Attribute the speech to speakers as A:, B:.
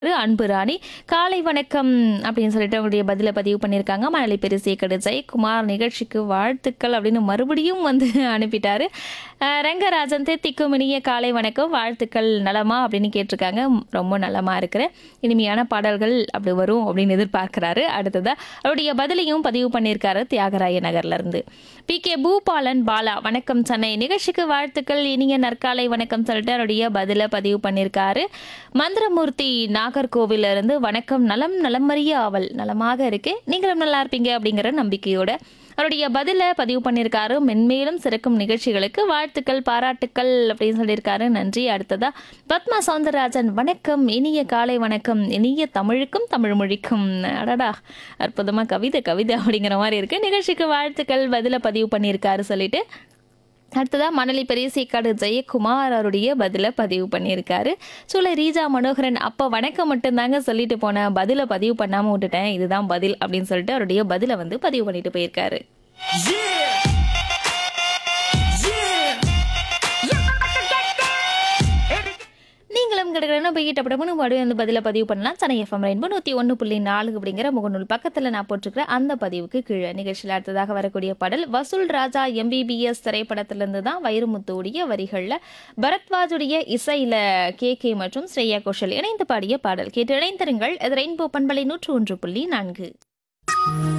A: அன்பு ராணி காலை வணக்கம் அப்படின்னு சொல்லிட்டு அவங்களுடைய பதிலை பதிவு பண்ணியிருக்காங்க மணலி பெருசிய கடு ஜெயக்குமார் நிகழ்ச்சிக்கு வாழ்த்துக்கள் அப்படின்னு மறுபடியும் வந்து அனுப்பிட்டாரு அஹ் ரங்கராஜன் தித்திக்கும் இனிய காலை வணக்கம் வாழ்த்துக்கள் நலமா அப்படின்னு கேட்டிருக்காங்க ரொம்ப நலமா இருக்கிறேன் இனிமையான பாடல்கள் அப்படி வரும் அப்படின்னு எதிர்பார்க்கிறாரு அடுத்ததா அவருடைய பதிலையும் பதிவு பண்ணியிருக்காரு தியாகராய நகர்ல இருந்து பி கே பூபாலன் பாலா வணக்கம் சென்னை நிகழ்ச்சிக்கு வாழ்த்துக்கள் இனிய நற்காலை வணக்கம் சொல்லிட்டு அவருடைய பதிலை பதிவு பண்ணியிருக்காரு மந்திரமூர்த்தி நாகர்கோவில்ல இருந்து வணக்கம் நலம் நலமறிய ஆவல் நலமாக இருக்கு நீங்களும் நல்லா இருப்பீங்க அப்படிங்கிற நம்பிக்கையோட அவருடைய பதிலை பதிவு பண்ணியிருக்காரு மென்மேலும் சிறக்கும் நிகழ்ச்சிகளுக்கு வாழ்த்துக்கள் பாராட்டுக்கள் அப்படின்னு சொல்லியிருக்காரு நன்றி அடுத்ததா பத்மா சவுந்தரராஜன் வணக்கம் இனிய காலை வணக்கம் இனிய தமிழுக்கும் தமிழ் மொழிக்கும் அடடா அற்புதமா கவிதை கவிதை அப்படிங்கிற மாதிரி இருக்கு நிகழ்ச்சிக்கு வாழ்த்துக்கள் பதிலை பதிவு பண்ணியிருக்காரு சொல்லிட்டு அடுத்ததா மணலி பெரியசேக்காடு ஜெயக்குமார் அவருடைய பதிலை பதிவு பண்ணியிருக்காரு சூளை ரீஜா மனோகரன் அப்போ வணக்கம் மட்டும்தாங்க சொல்லிட்டு போனேன் பதிலை பதிவு பண்ணாமல் விட்டுட்டேன் இதுதான் பதில் அப்படின்னு சொல்லிட்டு அவருடைய பதிலை வந்து பதிவு பண்ணிட்டு போயிருக்காரு நீங்களும் கிடக்கிறன போய்கிட்ட அப்படி மறுபடியும் வந்து பதிலை பதிவு பண்ணலாம் சென்னை எஃப்எம் ரெயின்போ நூற்றி ஒன்று புள்ளி நாலு அப்படிங்கிற முகநூல் பக்கத்தில் நான் போட்டிருக்கிற அந்த பதிவுக்கு கீழே நிகழ்ச்சியில் அடுத்ததாக வரக்கூடிய பாடல் வசூல் ராஜா எம்பிபிஎஸ் திரைப்படத்திலிருந்து தான் வைரமுத்துடைய வரிகளில் பரத்வாஜுடைய இசையில் கே கே மற்றும் ஸ்ரேயா கோஷல் இணைந்து பாடிய பாடல் கேட்டு இணைந்திருங்கள் இது ரெயின்போ பண்பலை நூற்று ஒன்று புள்ளி நான்கு